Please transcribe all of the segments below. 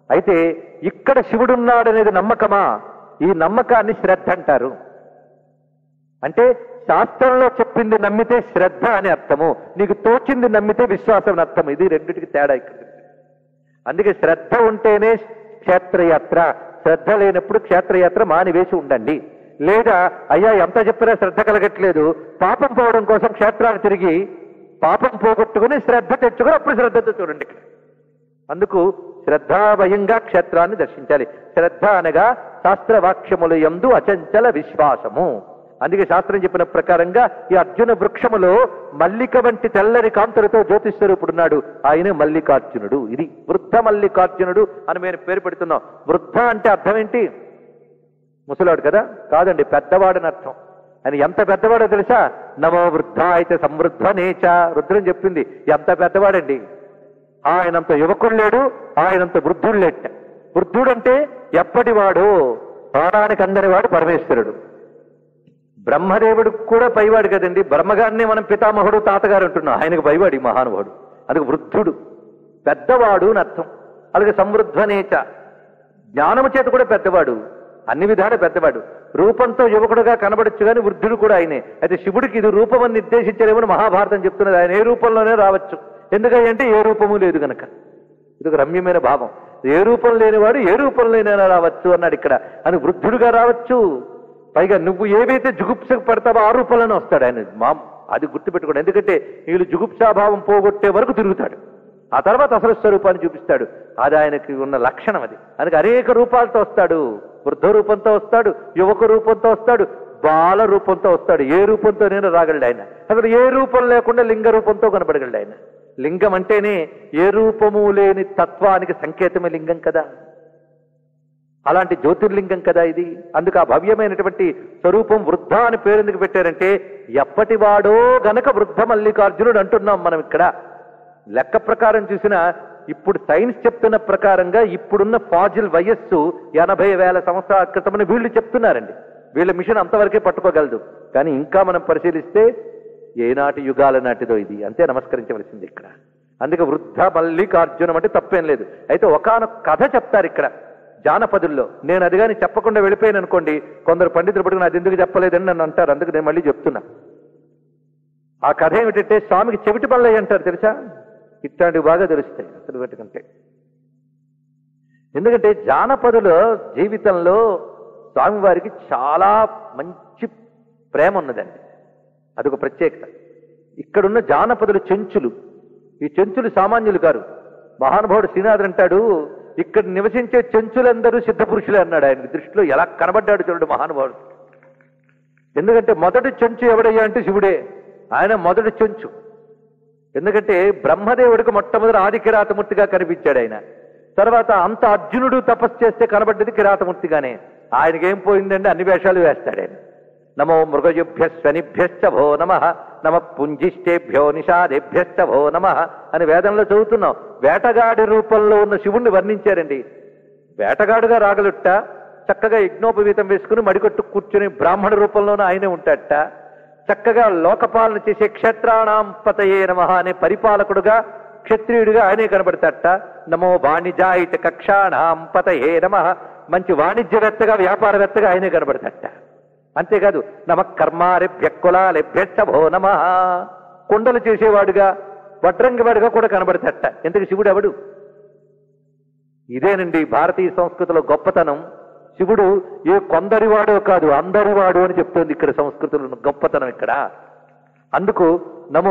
అయితే ఇక్కడ శివుడున్నాడనేది నమ్మకమా ఈ నమ్మకాన్ని శ్రద్ధ అంటారు అంటే శాస్త్రంలో చెప్పింది నమ్మితే శ్రద్ధ అని అర్థము నీకు తోచింది నమ్మితే విశ్వాసం అని అర్థం ఇది రెండింటికి తేడా ఇక్కడ అందుకే శ్రద్ధ ఉంటేనే క్షేత్రయాత్ర శ్రద్ధ లేనప్పుడు క్షేత్రయాత్ర మానివేసి ఉండండి లేదా అయ్యా ఎంత చెప్పినా శ్రద్ధ కలగట్లేదు పాపం పోవడం కోసం క్షేత్రాలు తిరిగి పాపం పోగొట్టుకుని శ్రద్ధ తెచ్చుకుని అప్పుడు శ్రద్ధతో చూడండి ఇక్కడ అందుకు శ్రద్ధాభయంగా క్షేత్రాన్ని దర్శించాలి శ్రద్ధ అనగా శాస్త్రవాక్యముల యందు అచంచల విశ్వాసము అందుకే శాస్త్రం చెప్పిన ప్రకారంగా ఈ అర్జున వృక్షములో మల్లిక వంటి తెల్లని కాంతులతో జ్యోతిస్వరూపుడున్నాడు ఆయన మల్లికార్జునుడు ఇది వృద్ధ మల్లికార్జునుడు అని మేము పేరు పెడుతున్నాం వృద్ధ అంటే అర్థం ఏంటి ముసలాడు కదా కాదండి పెద్దవాడని అర్థం అని ఎంత పెద్దవాడో తెలుసా నమో వృద్ధ అయితే సమృద్ధ నేచ రుద్రం చెప్పింది ఎంత పెద్దవాడండి ఆయనంత యువకుడు లేడు ఆయనంత వృద్ధుడు లేట వృద్ధుడంటే ఎప్పటివాడు ప్రాణానికి అందరి వాడు పరమేశ్వరుడు బ్రహ్మదేవుడు కూడా పైవాడు కదండి బ్రహ్మగారిని మనం పితామహుడు తాతగారు అంటున్నాం ఆయనకు పైవాడు ఈ మహానుభావుడు అందుకు వృద్ధుడు పెద్దవాడు అని అర్థం అలాగే సమృద్ధనేచ జ్ఞానము చేత కూడా పెద్దవాడు అన్ని విధాల పెద్దవాడు రూపంతో యువకుడుగా కనబడచ్చు కానీ వృద్ధుడు కూడా ఆయనే అయితే శివుడికి ఇది రూపం అని నిర్దేశించలేమని మహాభారతం చెప్తున్నది ఆయన ఏ రూపంలోనే రావచ్చు ఎందుకంటే ఏ రూపము లేదు గనక ఇది ఒక రమ్యమైన భావం ఏ రూపం లేనివాడు ఏ రూపంలోనైనా రావచ్చు అన్నాడు ఇక్కడ అని వృద్ధుడుగా రావచ్చు పైగా నువ్వు ఏవైతే జుగుప్సకు పడతావో ఆ రూపంలోనే వస్తాడు ఆయన మా అది గుర్తుపెట్టుకోండి ఎందుకంటే వీళ్ళు జుగుప్సాభావం పోగొట్టే వరకు తిరుగుతాడు ఆ తర్వాత అసలు స్వరూపాన్ని చూపిస్తాడు అది ఆయనకి ఉన్న లక్షణం అది అందుకే అనేక రూపాలతో వస్తాడు వృద్ధ రూపంతో వస్తాడు యువక రూపంతో వస్తాడు బాల రూపంతో వస్తాడు ఏ రూపంతో నేను రాగలడు ఆయన అసలు ఏ రూపం లేకుండా లింగ రూపంతో కనబడగలడు ఆయన లింగం అంటేనే ఏ రూపము లేని తత్వానికి సంకేతమే లింగం కదా అలాంటి జ్యోతిర్లింగం కదా ఇది అందుకు ఆ భవ్యమైనటువంటి స్వరూపం వృద్ధ అని పేరు ఎందుకు పెట్టారంటే ఎప్పటివాడో గనక వృద్ధ మల్లికార్జునుడు అంటున్నాం మనం ఇక్కడ లెక్క ప్రకారం చూసినా ఇప్పుడు సైన్స్ చెప్తున్న ప్రకారంగా ఇప్పుడున్న ఫాజిల్ వయస్సు ఎనభై వేల సంవత్సరాల క్రితమని వీళ్ళు చెప్తున్నారండి వీళ్ళ మిషన్ అంతవరకే పట్టుకోగలదు కానీ ఇంకా మనం పరిశీలిస్తే ఏనాటి యుగాల నాటిదో ఇది అంతే నమస్కరించవలసింది ఇక్కడ అందుకే వృద్ధ మల్లికార్జునం అంటే తప్పేం లేదు అయితే ఒకనొక కథ చెప్తారు ఇక్కడ జానపదుల్లో నేను అది కానీ చెప్పకుండా వెళ్ళిపోయాను అనుకోండి కొందరు పండితులు పట్టుకుని అది ఎందుకు చెప్పలేదని నన్ను అంటారు అందుకు నేను మళ్ళీ చెప్తున్నా ఆ కథ ఏమిటంటే స్వామికి చెవిటి పళ్ళయ్య అంటారు తెలుసా ఇట్లాంటివి బాగా తెలుస్తాయి అసలు వాటికంటే ఎందుకంటే జానపదుల జీవితంలో స్వామివారికి చాలా మంచి ప్రేమ ఉన్నదండి అదొక ప్రత్యేకత ఇక్కడున్న జానపదులు చెంచులు ఈ చెంచులు సామాన్యులు కారు మహానుభావుడు శ్రీనాథుడు అంటాడు ఇక్కడ నివసించే చెంచులందరూ సిద్ధ పురుషులే అన్నాడు ఆయన దృష్టిలో ఎలా కనబడ్డాడు చూడండి మహానుభావుడు ఎందుకంటే మొదటి చెంచు ఎవడయ్యా అంటే శివుడే ఆయన మొదటి చెంచు ఎందుకంటే బ్రహ్మదేవుడికి మొట్టమొదటి ఆది కిరాతమూర్తిగా కనిపించాడు ఆయన తర్వాత అంత అర్జునుడు తపస్సు చేస్తే కనబడ్డది కిరాతమూర్తిగానే ఆయనకేం పోయిందంటే అన్ని వేషాలు వేస్తాడు ఆయన నమో మృగజుభ్య స్వనిభ్యశ్చ భో నమ నమ పుంజిష్టేభ్యో నిషాదేభ్యశ్చ భో నమ అని వేదంలో చదువుతున్నాం వేటగాడి రూపంలో ఉన్న శివుణ్ణి వర్ణించారండి వేటగాడుగా రాగలుట్ట చక్కగా యజ్ఞోపవీతం వేసుకుని మడికొట్టు కూర్చుని బ్రాహ్మణ రూపంలోనే ఆయనే ఉంటాడట చక్కగా లోకపాలన చేసే క్షేత్రాణం పతయే నమ అనే పరిపాలకుడుగా క్షత్రియుడిగా ఆయనే కనబడతాడట నమో వాణిజాయిత కక్షాణం పతయే నమ మంచి వాణిజ్యవేత్తగా వ్యాపారవేత్తగా ఆయనే కనబడతాడట అంతేకాదు నమ కర్మారెభ్య కులాలెభ్యశ్చ భో నమ కుండలు చేసేవాడుగా వడ్రంగివాడుగా కూడా కనబడతాడట ఎందుకు శివుడు ఎవడు ఇదేనండి భారతీయ సంస్కృతిలో గొప్పతనం శివుడు ఏ కొందరివాడో కాదు అందరివాడు అని చెప్తోంది ఇక్కడ సంస్కృతిలో గొప్పతనం ఇక్కడ అందుకు నమో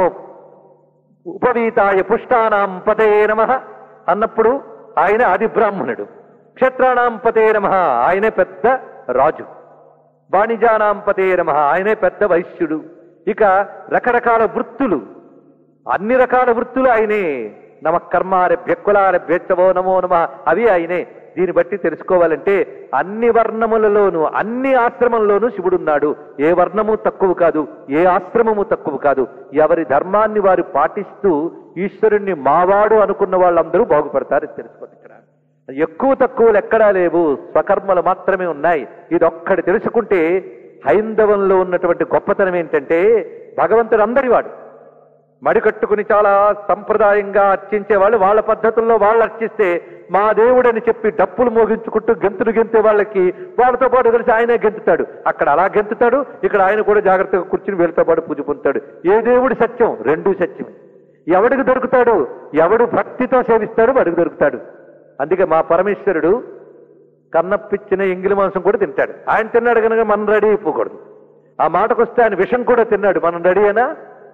ఉపవీతాయ పుష్టానాం పతే నమ అన్నప్పుడు ఆయన ఆది బ్రాహ్మణుడు క్షత్రాణాం పతే నమ ఆయనే పెద్ద రాజు వాణిజానాం పతే నమ ఆయనే పెద్ద వైశ్యుడు ఇక రకరకాల వృత్తులు అన్ని రకాల వృత్తులు ఆయనే నమ కర్మారభ్య కులారభ్యచ్చవో నమో నమ అవి ఆయనే దీన్ని బట్టి తెలుసుకోవాలంటే అన్ని వర్ణములలోనూ అన్ని ఆశ్రమంలోనూ శివుడున్నాడు ఏ వర్ణము తక్కువ కాదు ఏ ఆశ్రమము తక్కువ కాదు ఎవరి ధర్మాన్ని వారు పాటిస్తూ ఈశ్వరుణ్ణి మావాడు అనుకున్న వాళ్ళందరూ బాగుపడతారు తెలుసుకోండి ఇక్కడ ఎక్కువ తక్కువలు ఎక్కడా లేవు స్వకర్మలు మాత్రమే ఉన్నాయి ఇది ఒక్కటి తెలుసుకుంటే హైందవంలో ఉన్నటువంటి గొప్పతనం ఏంటంటే భగవంతుడు అందరివాడు మడి కట్టుకుని చాలా సంప్రదాయంగా అర్చించే వాళ్ళు వాళ్ళ పద్ధతుల్లో వాళ్ళు అర్చిస్తే మా దేవుడని చెప్పి డప్పులు మోగించుకుంటూ గెంతులు గెంతే వాళ్ళకి వాళ్ళతో పాటు కలిసి ఆయనే గెంతుతాడు అక్కడ అలా గెంతుతాడు ఇక్కడ ఆయన కూడా జాగ్రత్తగా కూర్చుని వీళ్ళతో పాటు పూజ పొందుతాడు ఏ దేవుడి సత్యం రెండూ సత్యం ఎవడికి దొరుకుతాడు ఎవడు భక్తితో సేవిస్తాడు వాడికి దొరుకుతాడు అందుకే మా పరమేశ్వరుడు కన్నప్పిచ్చిన ఎంగిలి మాంసం కూడా తింటాడు ఆయన తిన్నాడు కనుక మనం రెడీ అయిపోకూడదు ఆ మాటకొస్తే ఆయన విషం కూడా తిన్నాడు మనం రెడీ అయినా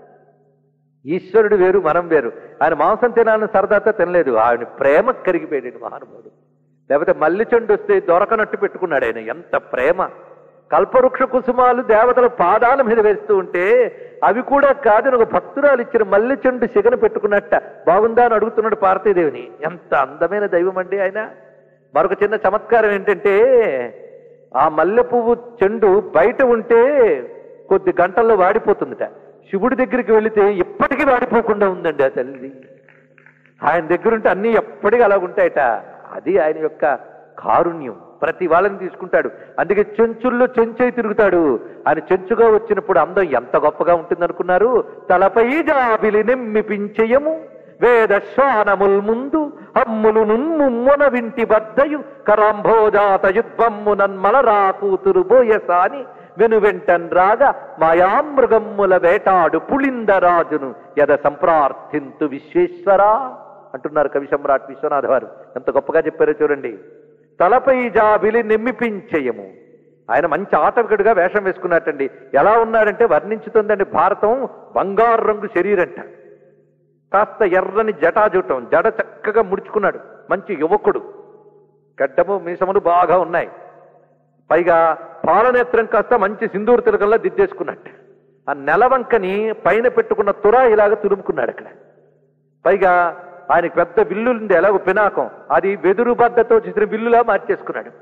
ఈశ్వరుడు వేరు మనం వేరు ఆయన మాంసం తినాలని సరదాతో తినలేదు ఆయన ప్రేమ కరిగిపోయాడు మహానుభావుడు లేకపోతే మల్లి చెండు వస్తే దొరకనట్టు పెట్టుకున్నాడు ఆయన ఎంత ప్రేమ కల్పవృక్ష కుసుమాలు దేవతల పాదాల మీద వేస్తూ ఉంటే అవి కూడా కాదు ఒక భక్తురాలు ఇచ్చిన మల్లి చెండు సిగన పెట్టుకున్నట్ట బాగుందా అని అడుగుతున్నాడు పార్వతీదేవిని ఎంత అందమైన దైవం అండి ఆయన మరొక చిన్న చమత్కారం ఏంటంటే ఆ మల్లె పువ్వు చెండు బయట ఉంటే కొద్ది గంటల్లో వాడిపోతుందట శివుడి దగ్గరికి వెళితే ఇప్పటికీ వాడిపోకుండా ఉందండి ఆ తల్లి ఆయన దగ్గర ఉంటే అన్ని ఎప్పటికీ అలా ఉంటాయట అది ఆయన యొక్క కారుణ్యం ప్రతి వాళ్ళని తీసుకుంటాడు అందుకే చెంచుల్లో చెంచై తిరుగుతాడు ఆయన చెంచుగా వచ్చినప్పుడు అందం ఎంత గొప్పగా ఉంటుందనుకున్నారు తలపై జాబిలి నెమ్మిపించయము వేద శ్వానముల్ ముందు అమ్ములు నుమ్మున వింటి బద్దయు కరాంభోజాత యుద్ధమ్మునన్మలరా కూతురు బోయసాని వెను వెంటన్ రాగా మాయామృగమ్ముల వేటాడు పులిందరాజును యద సంప్రార్థింతు విశ్వేశ్వరా అంటున్నారు కవి సమ్రాట్ విశ్వనాథ వారు ఎంత గొప్పగా చెప్పారో చూడండి తలపై జాబిలి నెమ్మిపించయము ఆయన మంచి ఆటవికుడిగా వేషం వేసుకున్నట్టండి ఎలా ఉన్నాడంటే వర్ణించుతుందండి భారతం బంగారు రంగు శరీరంట కాస్త ఎర్రని జటాజుటం జడ చక్కగా ముడుచుకున్నాడు మంచి యువకుడు గడ్డము మీసములు బాగా ఉన్నాయి పైగా పాలనేత్రం కాస్త మంచి సింధూరు తిలకల్లా దిద్దేసుకున్నట్టు ఆ నెలవంకని పైన పెట్టుకున్న తురా ఇలాగ తురుముకున్నాడు అక్కడ పైగా ఆయనకి పెద్ద విల్లు ఉంది ఎలాగో పినాకం అది వెదురు బద్దతో చేసిన విల్లులా మార్చేసుకున్నాడు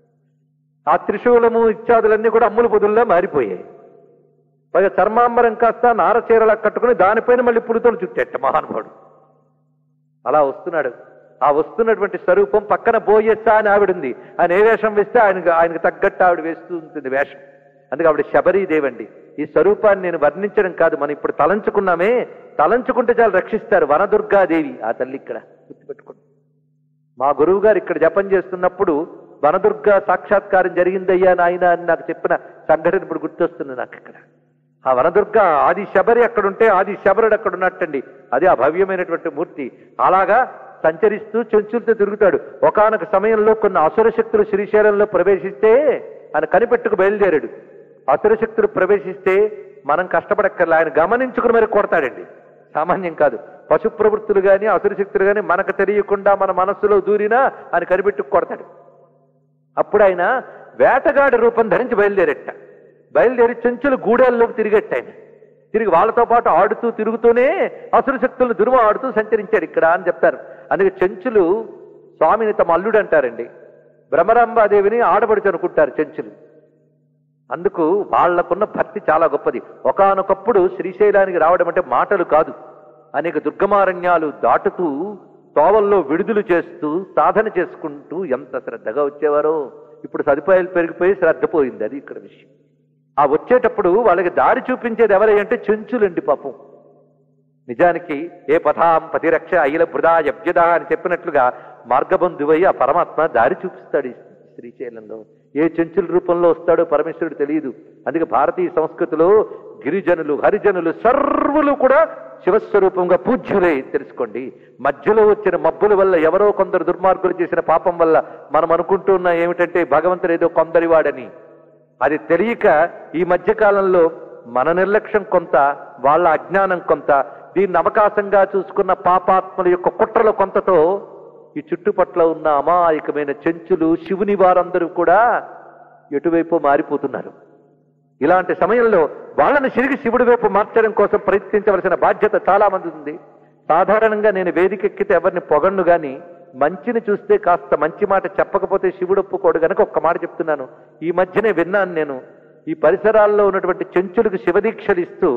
ఆ త్రిశూలము ఇత్యాదులన్నీ కూడా అమ్ముల పొదుల్లా మారిపోయాయి పైగా చర్మాంబరం కాస్త నారచీరలా కట్టుకుని దానిపైన మళ్ళీ పులితోలు చుట్టేట మహానుభావుడు అలా వస్తున్నాడు ఆ వస్తున్నటువంటి స్వరూపం పక్కన బోయెచ్చా అని ఆవిడుంది ఆయన ఏ వేషం వేస్తే ఆయనకు ఆయనకు తగ్గట్టు ఆవిడ వేస్తూ ఉంటుంది వేషం అందుకే ఆవిడ శబరీదేవండి ఈ స్వరూపాన్ని నేను వర్ణించడం కాదు మనం ఇప్పుడు తలంచుకున్నామే తలంచుకుంటే చాలు రక్షిస్తారు వనదుర్గాదేవి ఆ తల్లి ఇక్కడ గుర్తుపెట్టుకోండి మా గురువు గారు ఇక్కడ జపం చేస్తున్నప్పుడు వనదుర్గ సాక్షాత్కారం జరిగిందయ్యా నాయన అని నాకు చెప్పిన సంఘటన ఇప్పుడు గుర్తొస్తుంది నాకు ఇక్కడ ఆ వనదుర్గ ఆది శబరి అక్కడుంటే ఆది శబరుడు అక్కడ ఉన్నట్టండి అది ఆ భవ్యమైనటువంటి మూర్తి అలాగా సంచరిస్తూ చెంచులతో తిరుగుతాడు ఒకానొక సమయంలో కొన్ని అసుర శక్తులు శ్రీశైలంలో ప్రవేశిస్తే ఆయన కనిపెట్టుకు బయలుదేరాడు అసుర శక్తులు ప్రవేశిస్తే మనం కష్టపడక్కర్లే ఆయన గమనించుకుని మరి కొడతాడండి సామాన్యం కాదు పశు ప్రవృత్తులు గాని అసుర శక్తులు గాని మనకు తెలియకుండా మన మనస్సులో దూరినా ఆయన కనిపెట్టుకు కొడతాడు అప్పుడు ఆయన వేటగాడి రూపం ధరించి బయలుదేరట బయలుదేరి చెంచులు గూడెల్లోకి తిరిగట్ట ఆయన తిరిగి వాళ్ళతో పాటు ఆడుతూ తిరుగుతూనే అసుర శక్తులను దుర్మ ఆడుతూ సంచరించాడు ఇక్కడ అని చెప్తారు అందుకే చెంచులు స్వామిని తమ అల్లుడు అంటారండి భ్రమరాంబాదేవిని ఆడబడుచు అనుకుంటారు చెంచులు అందుకు వాళ్లకున్న భక్తి చాలా గొప్పది ఒకానొకప్పుడు శ్రీశైలానికి రావడం అంటే మాటలు కాదు అనేక దుర్గమారణ్యాలు దాటుతూ తోవల్లో విడుదల చేస్తూ సాధన చేసుకుంటూ ఎంత శ్రద్ధగా వచ్చేవారో ఇప్పుడు సదుపాయాలు పెరిగిపోయి శ్రద్ధ పోయింది అది ఇక్కడ విషయం ఆ వచ్చేటప్పుడు వాళ్ళకి దారి చూపించేది ఎవరై అంటే చెంచులండి పాపం నిజానికి ఏ పథాం పతిరక్ష అయిల బృదా యభ్యద అని చెప్పినట్లుగా మార్గబంధువై ఆ పరమాత్మ దారి చూపిస్తాడు ఈ శ్రీశైలంలో ఏ చెంచుల రూపంలో వస్తాడో పరమేశ్వరుడు తెలియదు అందుకే భారతీయ సంస్కృతిలో గిరిజనులు హరిజనులు సర్వులు కూడా శివస్వరూపంగా పూజ్యులే తెలుసుకోండి మధ్యలో వచ్చిన మబ్బుల వల్ల ఎవరో కొందరు దుర్మార్గులు చేసిన పాపం వల్ల మనం అనుకుంటున్న ఏమిటంటే భగవంతుడు ఏదో కొందరివాడని అది తెలియక ఈ మధ్య కాలంలో మన నిర్లక్ష్యం కొంత వాళ్ళ అజ్ఞానం కొంత దీన్ని అవకాశంగా చూసుకున్న పాపాత్మల యొక్క కుట్రల కొంతతో ఈ చుట్టుపట్ల ఉన్న అమాయకమైన చెంచులు శివుని వారందరూ కూడా ఎటువైపు మారిపోతున్నారు ఇలాంటి సమయంలో వాళ్ళని తిరిగి శివుడి వైపు మార్చడం కోసం ప్రయత్నించవలసిన బాధ్యత చాలా మంది ఉంది సాధారణంగా నేను వేదికెక్కితే ఎవరిని పొగన్ను గాని మంచిని చూస్తే కాస్త మంచి మాట చెప్పకపోతే శివుడు ఒప్పుకోడు గనక ఒక్క మాట చెప్తున్నాను ఈ మధ్యనే విన్నాను నేను ఈ పరిసరాల్లో ఉన్నటువంటి చెంచులకు శివదీక్షలు ఇస్తూ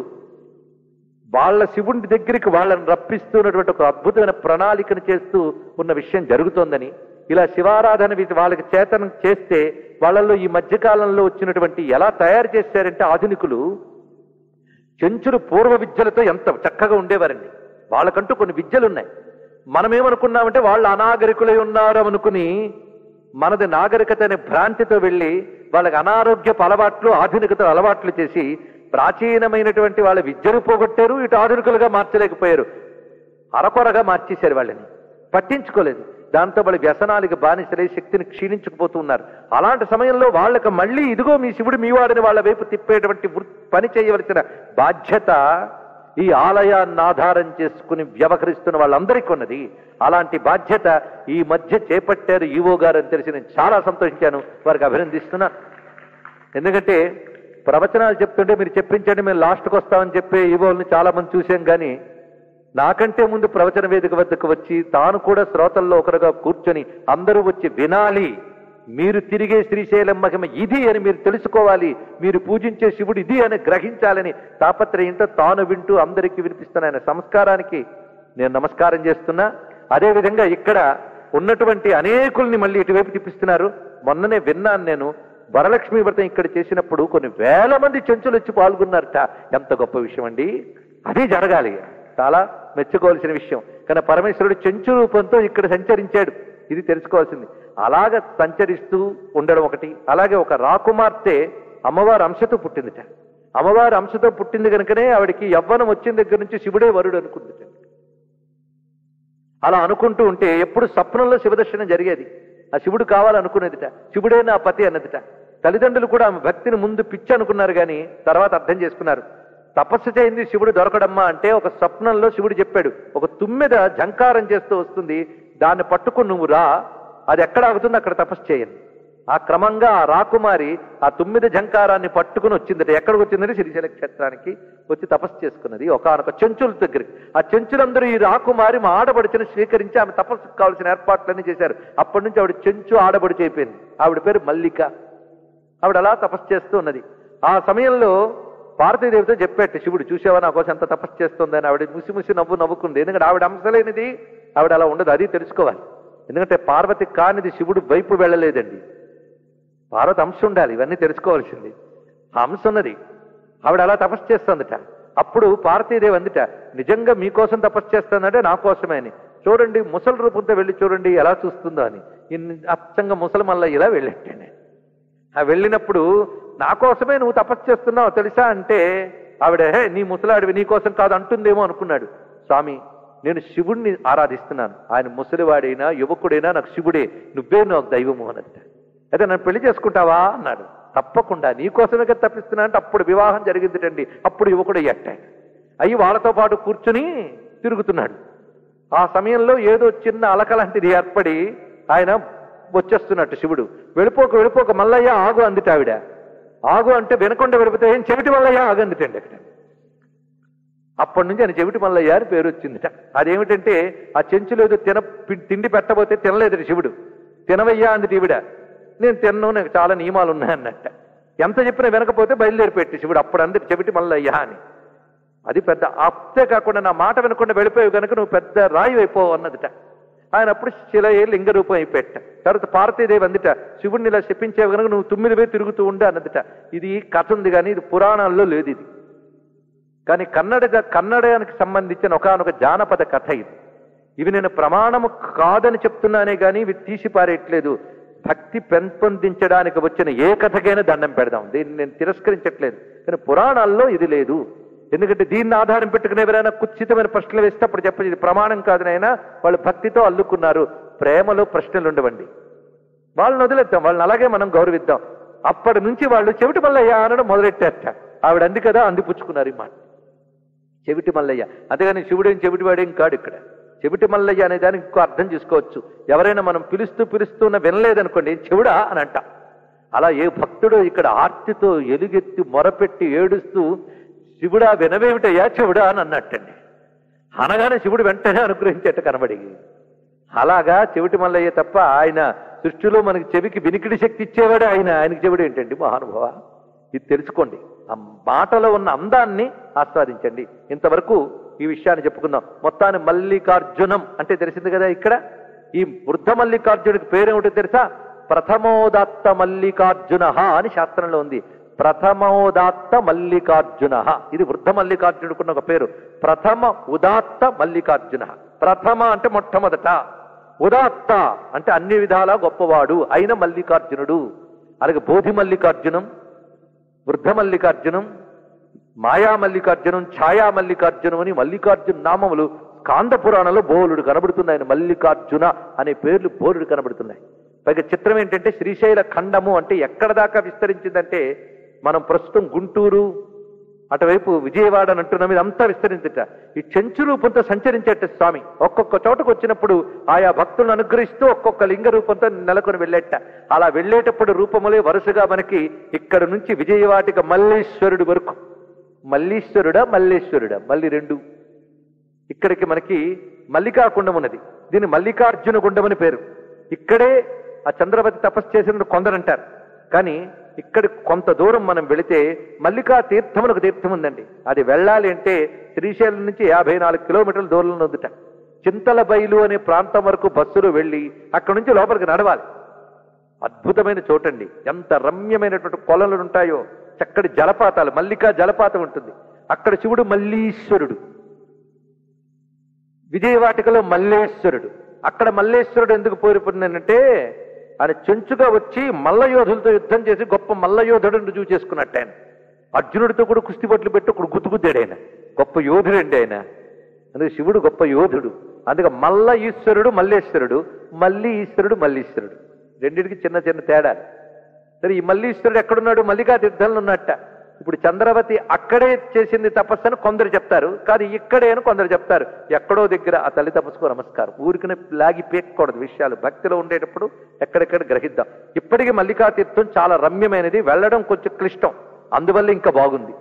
వాళ్ళ శివుడి దగ్గరికి వాళ్ళని రప్పిస్తున్నటువంటి ఒక అద్భుతమైన ప్రణాళికను చేస్తూ ఉన్న విషయం జరుగుతోందని ఇలా శివారాధన వీటి వాళ్ళకి చేతనం చేస్తే వాళ్ళల్లో ఈ మధ్య కాలంలో వచ్చినటువంటి ఎలా తయారు చేశారంటే ఆధునికులు చెంచులు పూర్వ విద్యలతో ఎంత చక్కగా ఉండేవారండి వాళ్ళకంటూ కొన్ని విద్యలు ఉన్నాయి మనమేమనుకున్నామంటే వాళ్ళు అనాగరికులై ఉన్నారు అనుకుని మనది నాగరికత అనే భ్రాంతితో వెళ్ళి వాళ్ళకి అనారోగ్యపు అలవాట్లు ఆధునికత అలవాట్లు చేసి ప్రాచీనమైనటువంటి వాళ్ళ విద్యను పోగొట్టారు ఇటు ఆధునికులుగా మార్చలేకపోయారు అరకొరగా మార్చేశారు వాళ్ళని పట్టించుకోలేదు దాంతో వాళ్ళ వ్యసనాలకి బానిసలై శక్తిని క్షీణించుకుపోతూ ఉన్నారు అలాంటి సమయంలో వాళ్ళకి మళ్ళీ ఇదిగో మీ శివుడు మీ వాడిని వాళ్ళ వైపు తిప్పేటువంటి వృ- పని చేయవలసిన బాధ్యత ఈ ఆలయాన్ని ఆధారం చేసుకుని వ్యవహరిస్తున్న వాళ్ళందరికీ ఉన్నది అలాంటి బాధ్యత ఈ మధ్య చేపట్టారు ఈవో గారు అని తెలిసి నేను చాలా సంతోషించాను వారికి అభినందిస్తున్నాను ఎందుకంటే ప్రవచనాలు చెప్తుంటే మీరు చెప్పించండి మేము లాస్ట్కి వస్తామని చెప్పే ఈవోల్ని చాలా మంది చూసాం కానీ నాకంటే ముందు ప్రవచన వేదిక వద్దకు వచ్చి తాను కూడా శ్రోతల్లో ఒకరుగా కూర్చొని అందరూ వచ్చి వినాలి మీరు తిరిగే శ్రీశైలం మహిమ ఇది అని మీరు తెలుసుకోవాలి మీరు పూజించే శివుడు ఇది అని గ్రహించాలని తాపత్రయంతో తాను వింటూ అందరికీ వినిపిస్తున్న ఆయన సంస్కారానికి నేను నమస్కారం చేస్తున్నా అదేవిధంగా ఇక్కడ ఉన్నటువంటి అనేకుల్ని మళ్ళీ ఇటువైపు తిప్పిస్తున్నారు మొన్ననే విన్నాను నేను వరలక్ష్మి వ్రతం ఇక్కడ చేసినప్పుడు కొన్ని వేల మంది చెంచులు వచ్చి పాల్గొన్నారట ఎంత గొప్ప విషయం అండి అది జరగాలి చాలా మెచ్చుకోవాల్సిన విషయం కానీ పరమేశ్వరుడు చెంచు రూపంతో ఇక్కడ సంచరించాడు ఇది తెలుసుకోవాల్సింది అలాగ సంచరిస్తూ ఉండడం ఒకటి అలాగే ఒక రాకుమార్తె అమ్మవారి అంశతో పుట్టిందిట అమ్మవారి అంశతో పుట్టింది కనుకనే ఆవిడికి యవ్వనం వచ్చిన దగ్గర నుంచి శివుడే వరుడు అనుకుందిట అలా అనుకుంటూ ఉంటే ఎప్పుడు స్వప్నంలో శివదర్శనం జరిగేది ఆ శివుడు కావాలనుకునేదిట శివుడే నా పతి అన్నదిట తల్లిదండ్రులు కూడా ఆమె భక్తిని ముందు పిచ్చి అనుకున్నారు కానీ తర్వాత అర్థం చేసుకున్నారు తపస్సు చేయింది శివుడు దొరకడమ్మా అంటే ఒక స్వప్నంలో శివుడు చెప్పాడు ఒక తుమ్మెద జంకారం చేస్తూ వస్తుంది దాన్ని పట్టుకుని నువ్వు రా అది ఎక్కడ ఆగుతుంది అక్కడ తపస్సు చేయండి ఆ క్రమంగా ఆ రాకుమారి ఆ తొమ్మిది జంకారాన్ని పట్టుకుని వచ్చిందట ఎక్కడికి వచ్చిందంటే శ్రీశైల క్షేత్రానికి వచ్చి తపస్సు చేసుకున్నది ఒకనొక చెంచుల దగ్గరికి ఆ చెంచులందరూ ఈ రాకుమారి మా ఆడబడిచను స్వీకరించి ఆమె తపస్సుకు కావాల్సిన ఏర్పాట్లన్నీ చేశారు అప్పటి నుంచి ఆవిడ చెంచు ఆడబడిచి అయిపోయింది ఆవిడ పేరు మల్లిక ఆవిడ అలా తపస్సు చేస్తూ ఉన్నది ఆ సమయంలో పార్వతీదేవితో చెప్పేట శివుడు చూసావా నా కోసం ఎంత తపస్సు చేస్తుందని ఆవిడ ముసి ముసి నవ్వు నవ్వుకుంది ఎందుకంటే ఆవిడ అంశలేనిది ఆవిడ అలా ఉండదు అది తెలుసుకోవాలి ఎందుకంటే పార్వతి కానిది శివుడు వైపు వెళ్ళలేదండి పార్వతి అంశ ఉండాలి ఇవన్నీ తెలుసుకోవాల్సింది ఆ అంశ ఉన్నది ఆవిడ అలా తపస్సు చేస్తుందట అప్పుడు పార్వతీదేవి అందుట నిజంగా మీకోసం తపస్సు చేస్తుందంటే నా కోసమే అని చూడండి ముసలి రూపంతో వెళ్ళి చూడండి ఎలా చూస్తుందో అని ఇన్ని అచ్చంగా ముసలి మల్ల ఇలా వెళ్ళేట్టాను ఆ వెళ్ళినప్పుడు నా కోసమే నువ్వు తపస్సు చేస్తున్నావు తెలుసా అంటే ఆవిడ "హే, నీ ముసలాడివి నీ కోసం కాదు అంటుందేమో అనుకున్నాడు స్వామి నేను శివుణ్ణి ఆరాధిస్తున్నాను ఆయన ముసలివాడైనా యువకుడైనా నాకు శివుడే నువ్వే నాకు దైవము అన్నట్ట అయితే నన్ను పెళ్లి చేసుకుంటావా అన్నాడు తప్పకుండా నీ కోసమే కదా తప్పిస్తున్నా అంటే అప్పుడు వివాహం జరిగిందిటండి అప్పుడు యువకుడు అయ్యట్ట అయ్యి వాళ్ళతో పాటు కూర్చుని తిరుగుతున్నాడు ఆ సమయంలో ఏదో చిన్న అలక లాంటిది ఏర్పడి ఆయన వచ్చేస్తున్నట్టు శివుడు వెళ్ళిపోక వెళ్ళిపోక మల్లయ్య ఆగు అందిట ఆవిడ ఆగు అంటే వినకుండా వెళ్ళిపోతే ఏం చెవిటి మల్లయ్య ఆగు అందిటండి అక్కడ అప్పటి నుంచి ఆయన చెవిటి మల్లయ్య అని పేరు వచ్చిందిట అదేమిటంటే ఆ చెంచులో ఏదో తిన పి- తిండి పెట్టబోతే తినలేదు శివుడు తినవయ్యా అందిట ఈవిడ నేను తిన్ను నాకు చాలా నియమాలు ఉన్నాయన్నట్ట ఎంత చెప్పినా వినకపోతే బయలుదేరిపెట్టి శివుడు అప్పుడు అందరి చెవిటి మల్లయ్య అని అది పెద్ద అప్తే కాకుండా నా మాట వినకుండా వెళ్ళిపోయావు కనుక నువ్వు పెద్ద రాయి అయిపోవు అన్నదిట ఆయన అప్పుడు శిలయే లింగ రూపం అయిపెట్ట తర్వాత పార్వతీదేవి అందిట శివుడిని ఇలా శపించేవి కనుక నువ్వు తొమ్మిది వేలు తిరుగుతూ ఉండే అన్నదిట ఇది కథ ఉంది కానీ ఇది పురాణాల్లో లేదు ఇది కానీ కన్నడ కన్నడానికి సంబంధించిన ఒకనొక జానపద కథ ఇది ఇవి నేను ప్రమాణము కాదని చెప్తున్నానే కానీ ఇవి తీసి పారేయట్లేదు భక్తి పెంపొందించడానికి వచ్చిన ఏ కథకైనా దండం పెడదాం దీన్ని నేను తిరస్కరించట్లేదు కానీ పురాణాల్లో ఇది లేదు ఎందుకంటే దీన్ని ఆధారం పెట్టుకుని ఎవరైనా కుత్సితమైన ప్రశ్నలు వేస్తే అప్పుడు చెప్పదు ఇది ప్రమాణం కాదునైనా వాళ్ళు భక్తితో అల్లుకున్నారు ప్రేమలో ప్రశ్నలు ఉండవండి వాళ్ళని వదిలేద్దాం వాళ్ళని అలాగే మనం గౌరవిద్దాం అప్పటి నుంచి వాళ్ళు చెవిటి మల్లయ్య అనడం మొదలెట్టారట ఆవిడ అంది కదా అందిపుచ్చుకున్నారు ఈ మాట చెవిటి మల్లయ్య అంతేగాని శివుడేం చెవిటి వాడేం కాడు ఇక్కడ చెవిటి మల్లయ్య అనే దానికి ఇంకో అర్థం చేసుకోవచ్చు ఎవరైనా మనం పిలుస్తూ పిలుస్తున్న వినలేదనుకోండి చెవుడా అని అంట అలా ఏ భక్తుడు ఇక్కడ ఆర్తితో ఎలుగెత్తి మొరపెట్టి ఏడుస్తూ శివుడా వినవేమిటయ్యా చెవుడా అని అన్నట్టండి అనగానే శివుడు వెంటనే అనుగ్రహించేట కనబడి అలాగా చెవిటి మల్లయ్య తప్ప ఆయన సృష్టిలో మనకి చెవికి వినికిడి శక్తి ఇచ్చేవాడే ఆయన ఆయనకి చెవుడు ఏంటండి మహానుభావ ఇది తెలుసుకోండి ఆ మాటలో ఉన్న అందాన్ని ఆస్వాదించండి ఇంతవరకు ఈ విషయాన్ని చెప్పుకుందాం మొత్తాన్ని మల్లికార్జునం అంటే తెలిసింది కదా ఇక్కడ ఈ వృద్ధ మల్లికార్జునుడికి పేరేమిటో తెలుసా ప్రథమోదాత్త మల్లికార్జున అని శాస్త్రంలో ఉంది ప్రథమోదాత్త మల్లికార్జున ఇది వృద్ధ మల్లికార్జునుడుకున్న ఒక పేరు ప్రథమ ఉదాత్త మల్లికార్జున ప్రథమ అంటే మొట్టమొదట ఉదాత్త అంటే అన్ని విధాలా గొప్పవాడు అయిన మల్లికార్జునుడు అలాగే బోధి మల్లికార్జునం వృద్ధ మల్లికార్జునం మాయా మల్లికార్జునం ఛాయా మల్లికార్జునం అని మల్లికార్జున నామములు కాంద పురాణంలో బోలుడు కనబడుతుంది ఆయన మల్లికార్జున అనే పేర్లు బోలుడు కనబడుతున్నాయి పైగా చిత్రం ఏంటంటే శ్రీశైల ఖండము అంటే ఎక్కడ దాకా విస్తరించిందంటే మనం ప్రస్తుతం గుంటూరు అటువైపు విజయవాడ అని అంటున్నాం ఇదంతా విస్తరించట ఈ చెంచు రూపంతో సంచరించేట స్వామి ఒక్కొక్క చోటకు వచ్చినప్పుడు ఆయా భక్తులను అనుగ్రహిస్తూ ఒక్కొక్క లింగ రూపంతో నెలకొని వెళ్ళేట అలా వెళ్ళేటప్పుడు రూపములే వరుసగా మనకి ఇక్కడ నుంచి విజయవాటిక మల్లేశ్వరుడి వరకు మల్లీశ్వరుడా మల్లేశ్వరుడా మళ్ళీ రెండు ఇక్కడికి మనకి మల్లికా కుండం ఉన్నది దీన్ని మల్లికార్జున గుండం అని పేరు ఇక్కడే ఆ చంద్రవతి తపస్సు చేసిన కొందరంటారు కానీ ఇక్కడ కొంత దూరం మనం వెళితే మల్లికా తీర్థం అని ఒక తీర్థం ఉందండి అది వెళ్ళాలి అంటే శ్రీశైలం నుంచి యాభై నాలుగు కిలోమీటర్ల దూరంలో ఉందిట చింతల బయలు అనే ప్రాంతం వరకు బస్సులు వెళ్ళి అక్కడ నుంచి లోపలికి నడవాలి అద్భుతమైన చోటండి ఎంత రమ్యమైనటువంటి కొలలు ఉంటాయో చక్కటి జలపాతాలు మల్లికా జలపాతం ఉంటుంది అక్కడ శివుడు మల్లీశ్వరుడు విజయవాటికలో మల్లేశ్వరుడు అక్కడ మల్లేశ్వరుడు ఎందుకు పోరిపోయిందంటే ఆయన చెంచుగా వచ్చి మల్ల యోధులతో యుద్ధం చేసి గొప్ప మల్ల యోధుడు రుజువు చేసుకున్నట్టు ఆయన అర్జునుడితో కూడా కుస్తీ పట్లు పెట్టి ఒకడు గుద్దుగుద్దాడు ఆయన గొప్ప యోధుడండి ఆయన అందుకే శివుడు గొప్ప యోధుడు అందుకే మల్ల ఈశ్వరుడు మల్లేశ్వరుడు మల్లి ఈశ్వరుడు మల్లీశ్వరుడు రెండింటికి చిన్న చిన్న తేడాలు సరే ఈ మల్లీశ్వరుడు ఎక్కడున్నాడు మల్లికా తీర్థంలో ఉన్నట్ట ఇప్పుడు చంద్రవతి అక్కడే చేసింది తపస్సు అని కొందరు చెప్తారు కానీ ఇక్కడే అని కొందరు చెప్తారు ఎక్కడో దగ్గర ఆ తల్లి తపస్సుకు నమస్కారం ఊరికనే లాగి పేక్కకూడదు విషయాలు భక్తిలో ఉండేటప్పుడు ఎక్కడెక్కడ గ్రహిద్దాం ఇప్పటికీ మల్లికా తీర్థం చాలా రమ్యమైనది వెళ్ళడం కొంచెం క్లిష్టం అందువల్ల ఇంకా బాగుంది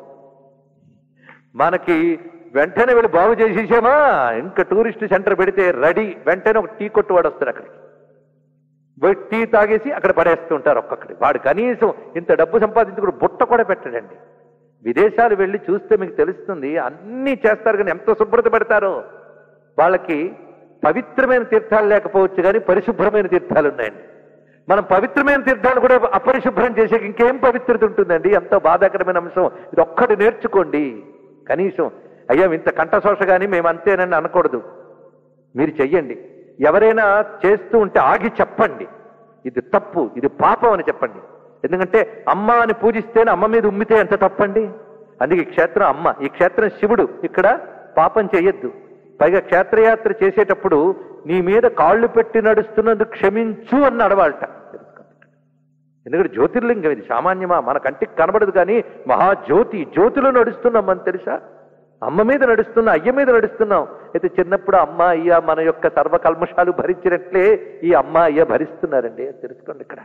మనకి వెంటనే వెళ్ళి బాగు చేసేసామా ఇంకా టూరిస్ట్ సెంటర్ పెడితే రెడీ వెంటనే ఒక టీ కొట్టు వాడు వస్తాడు అక్కడికి పోయి టీ తాగేసి అక్కడ పడేస్తూ ఉంటారు ఒక్కొక్కటి వాడు కనీసం ఇంత డబ్బు సంపాదించుకుని బుట్ట కూడా పెట్టడండి విదేశాలు వెళ్ళి చూస్తే మీకు తెలుస్తుంది అన్నీ చేస్తారు కానీ ఎంత శుభ్రత పెడతారో వాళ్ళకి పవిత్రమైన తీర్థాలు లేకపోవచ్చు కానీ పరిశుభ్రమైన తీర్థాలు ఉన్నాయండి మనం పవిత్రమైన తీర్థాలు కూడా అపరిశుభ్రం చేసే ఇంకేం పవిత్రత ఉంటుందండి ఎంతో బాధాకరమైన అంశం ఇది ఒక్కటి నేర్చుకోండి కనీసం అయ్యా ఇంత కంఠశోష కానీ మేము అంతేనని అనకూడదు మీరు చెయ్యండి ఎవరైనా చేస్తూ ఉంటే ఆగి చెప్పండి ఇది తప్పు ఇది పాపం అని చెప్పండి ఎందుకంటే అమ్మ అని పూజిస్తేనే అమ్మ మీద ఉమ్మితే ఎంత తప్పండి అందుకే ఈ క్షేత్రం అమ్మ ఈ క్షేత్రం శివుడు ఇక్కడ పాపం చేయొద్దు పైగా క్షేత్రయాత్ర చేసేటప్పుడు నీ మీద కాళ్ళు పెట్టి నడుస్తున్నందుకు క్షమించు అని నడవాలట ఎందుకంటే జ్యోతిర్లింగం ఇది సామాన్యమా మన కంటికి కనబడదు కానీ మహాజ్యోతి జ్యోతిలో నడుస్తున్నాం అని తెలుసా అమ్మ మీద నడుస్తున్నా అయ్య మీద నడుస్తున్నాం అయితే చిన్నప్పుడు అమ్మ అయ్య మన యొక్క సర్వ కల్మషాలు భరించినట్లే ఈ అమ్మ అయ్య భరిస్తున్నారండి అది తెలుసుకోండి ఇక్కడ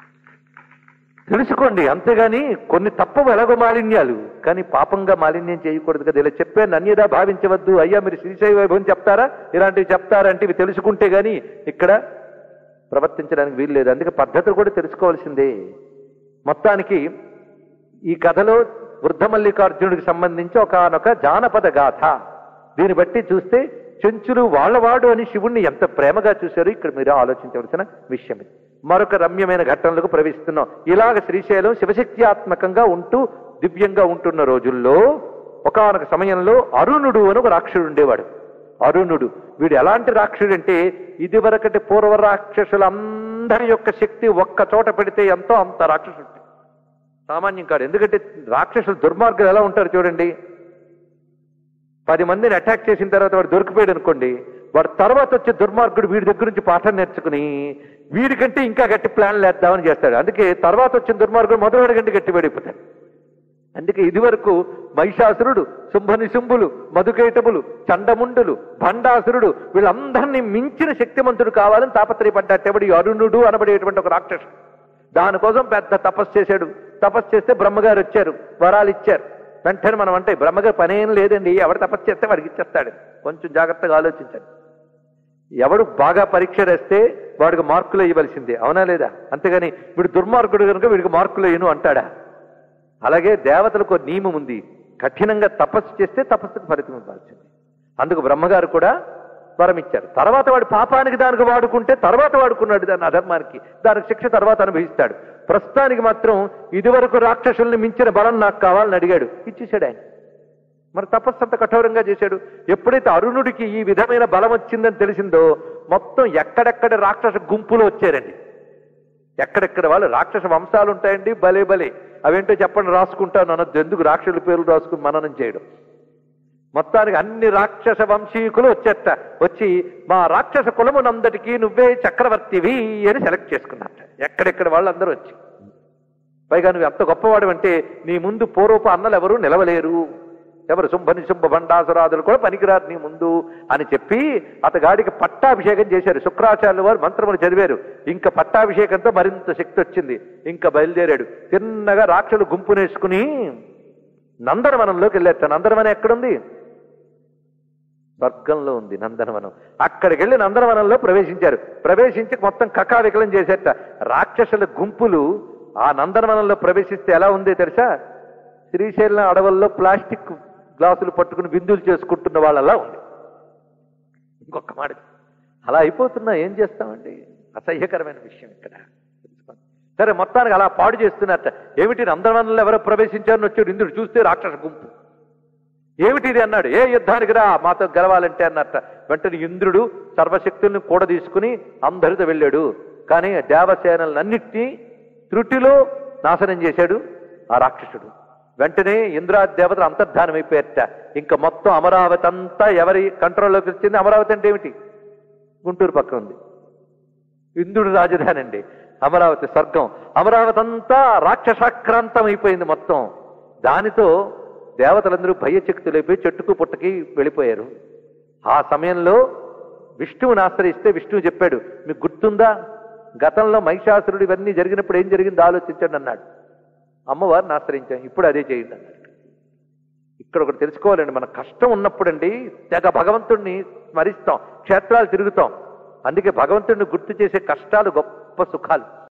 తెలుసుకోండి అంతేగాని కొన్ని తప్పవు ఎలాగో మాలిన్యాలు కానీ పాపంగా మాలిన్యం చేయకూడదు కదా ఇలా చెప్పాను అన్యదా భావించవద్దు అయ్యా మీరు శ్రీశైవ వైభవం చెప్తారా ఇలాంటివి చెప్తారంటే ఇవి తెలుసుకుంటే గాని ఇక్కడ ప్రవర్తించడానికి వీలు లేదు అందుకే పద్ధతులు కూడా తెలుసుకోవాల్సిందే మొత్తానికి ఈ కథలో వృద్ధ మల్లికార్జునుడికి సంబంధించి ఒకనొక జానపద గాథ దీన్ని బట్టి చూస్తే చెంచులు వాళ్ళవాడు అని శివుణ్ణి ఎంత ప్రేమగా చూశారు ఇక్కడ మీరు ఆలోచించవలసిన విషయం ఇది మరొక రమ్యమైన ఘట్టనలకు ప్రవేశిస్తున్నాం ఇలాగ శ్రీశైలం శివశక్త్యాత్మకంగా ఉంటూ దివ్యంగా ఉంటున్న రోజుల్లో ఒకానొక సమయంలో అరుణుడు అని ఒక రాక్షసుడు ఉండేవాడు అరుణుడు వీడు ఎలాంటి రాక్షసుడు అంటే ఇదివరకటి పూర్వ రాక్షసులందరి యొక్క శక్తి ఒక్క చోట పెడితే ఎంతో అంత రాక్షసుడు సామాన్యం కాదు ఎందుకంటే రాక్షసులు దుర్మార్గులు ఎలా ఉంటారు చూడండి పది మందిని అటాక్ చేసిన తర్వాత వాడు దొరికిపోయాడు అనుకోండి వాడు తర్వాత వచ్చే దుర్మార్గుడు వీడి దగ్గర నుంచి పాఠం నేర్చుకుని వీడికంటే ఇంకా గట్టి ప్లాన్ లేద్దామని చేస్తాడు అందుకే తర్వాత వచ్చిన దుర్మార్గుడు మొదటి కంటే గట్టి పడిపోతాడు అందుకే ఇదివరకు మహిషాసురుడు శుంభనిశుంభులు మధుకైటములు చండముండులు భండాసురుడు వీళ్ళందరినీ మించిన శక్తిమంతుడు కావాలని తాపత్రయపడ్డట్టేవాడు ఈ అరుణుడు అనబడేటువంటి ఒక రాక్షసుడు దానికోసం పెద్ద తపస్సు చేశాడు తపస్సు చేస్తే బ్రహ్మగారు వచ్చారు వరాలు ఇచ్చారు వెంటనే మనం అంటే బ్రహ్మగారు పనేం లేదండి ఎవడు తపస్సు చేస్తే వాడికి ఇచ్చేస్తాడు కొంచెం జాగ్రత్తగా ఆలోచించండి ఎవడు బాగా పరీక్ష రాస్తే వాడికి మార్కులు ఇవ్వవలసిందే అవునా లేదా అంతేగాని వీడు దుర్మార్గుడు కనుక వీడికి మార్కులు వేయను అంటాడా అలాగే దేవతలకు ఒక నియమం ఉంది కఠినంగా తపస్సు చేస్తే తపస్సుకు ఫలితం ఇవ్వాల్సింది అందుకు బ్రహ్మగారు కూడా వరం ఇచ్చారు తర్వాత వాడు పాపానికి దానికి వాడుకుంటే తర్వాత వాడుకున్నాడు దాని అధర్మానికి దానికి శిక్ష తర్వాత అనుభవిస్తాడు ప్రస్తుతానికి మాత్రం ఇదివరకు రాక్షసుల్ని మించిన బలం నాకు కావాలని అడిగాడు ఇచ్చేశాడు ఆయన మరి తపస్సు అంత కఠోరంగా చేశాడు ఎప్పుడైతే అరుణుడికి ఈ విధమైన బలం వచ్చిందని తెలిసిందో మొత్తం ఎక్కడెక్కడ రాక్షస గుంపులు వచ్చారండి ఎక్కడెక్కడ వాళ్ళు రాక్షస వంశాలు ఉంటాయండి భలే భలే అవేంటో చెప్పండి రాసుకుంటాను అన్నది ఎందుకు రాక్షసుల పేర్లు రాసుకుని మననం చేయడం మొత్తానికి అన్ని రాక్షస వంశీకులు వచ్చేట వచ్చి మా రాక్షస కులమునందటికీ నువ్వే చక్రవర్తివి అని సెలెక్ట్ చేసుకున్నట్ట ఎక్కడెక్కడ వాళ్ళందరూ వచ్చి పైగా నువ్వు ఎంత గొప్పవాడు అంటే నీ ముందు పూర్వపు అన్నలు ఎవరు నిలవలేరు ఎవరు శుంభని శుంభ భండాసురాదులు కూడా పనికిరారు నీ ముందు అని చెప్పి అతగాడికి పట్టాభిషేకం చేశారు శుక్రాచార్యుల వారు మంత్రములు చదివారు ఇంకా పట్టాభిషేకంతో మరింత శక్తి వచ్చింది ఇంకా బయలుదేరాడు తిన్నగా రాక్షలు గుంపునేసుకుని నందనవనంలోకి వెళ్ళేట నందనవనం ఎక్కడుంది స్వర్గంలో ఉంది నందనవనం అక్కడికి వెళ్ళి నందనవనంలో ప్రవేశించారు ప్రవేశించి మొత్తం కకావికలం చేసేట రాక్షసుల గుంపులు ఆ నందనవనంలో ప్రవేశిస్తే ఎలా ఉంది తెలుసా శ్రీశైలం అడవుల్లో ప్లాస్టిక్ గ్లాసులు పట్టుకుని బిందులు చేసుకుంటున్న వాళ్ళలా ఉంది ఇంకొక మాట అలా అయిపోతున్నా ఏం చేస్తామండి అసహ్యకరమైన విషయం ఇక్కడ తెలుసుకోండి. సరే మొత్తానికి అలా పాడు చేస్తున్నట్ట ఏమిటి నందనవనంలో ఎవరో ప్రవేశించారని వచ్చాడు ఇంద్రుడు చూస్తే రాక్షస గుంపు ఏమిటి ఇది అన్నాడు ఏ యుద్ధానికి రా మాతో గెలవాలంటే అన్నట్ట వెంటనే ఇంద్రుడు సర్వశక్తుల్ని కూడా తీసుకుని అందరితో వెళ్ళాడు కానీ దేవసేనలన్నిటినీ త్రుటిలో నాశనం చేశాడు ఆ రాక్షసుడు వెంటనే ఇంద్రాది దేవతలు అంతర్ధానం అయిపోయారట ఇంకా మొత్తం అమరావతి అంతా ఎవరి కంట్రోల్లోకి వచ్చింది అమరావతి అంటే ఏమిటి గుంటూరు పక్క ఉంది ఇంద్రుడి రాజధాని అండి అమరావతి స్వర్గం అమరావతి అంతా రాక్షసాక్రాంతం అయిపోయింది మొత్తం దానితో దేవతలందరూ భయచక్తులైపోయి చెట్టుకు పుట్టకి వెళ్ళిపోయారు ఆ సమయంలో విష్ణువుని ఆశ్రయిస్తే విష్ణువు చెప్పాడు మీకు గుర్తుందా గతంలో మహిషాసురుడు ఇవన్నీ జరిగినప్పుడు ఏం జరిగిందో ఆలోచించండి అన్నాడు అమ్మవారిని ఆశ్రయించాం ఇప్పుడు అదే చేయండి అన్నాడు ఇక్కడ ఒకటి తెలుసుకోవాలండి మన కష్టం ఉన్నప్పుడండి తెగ భగవంతుణ్ణి స్మరిస్తాం క్షేత్రాలు తిరుగుతాం అందుకే భగవంతుడిని గుర్తు చేసే కష్టాలు గొప్ప సుఖాలు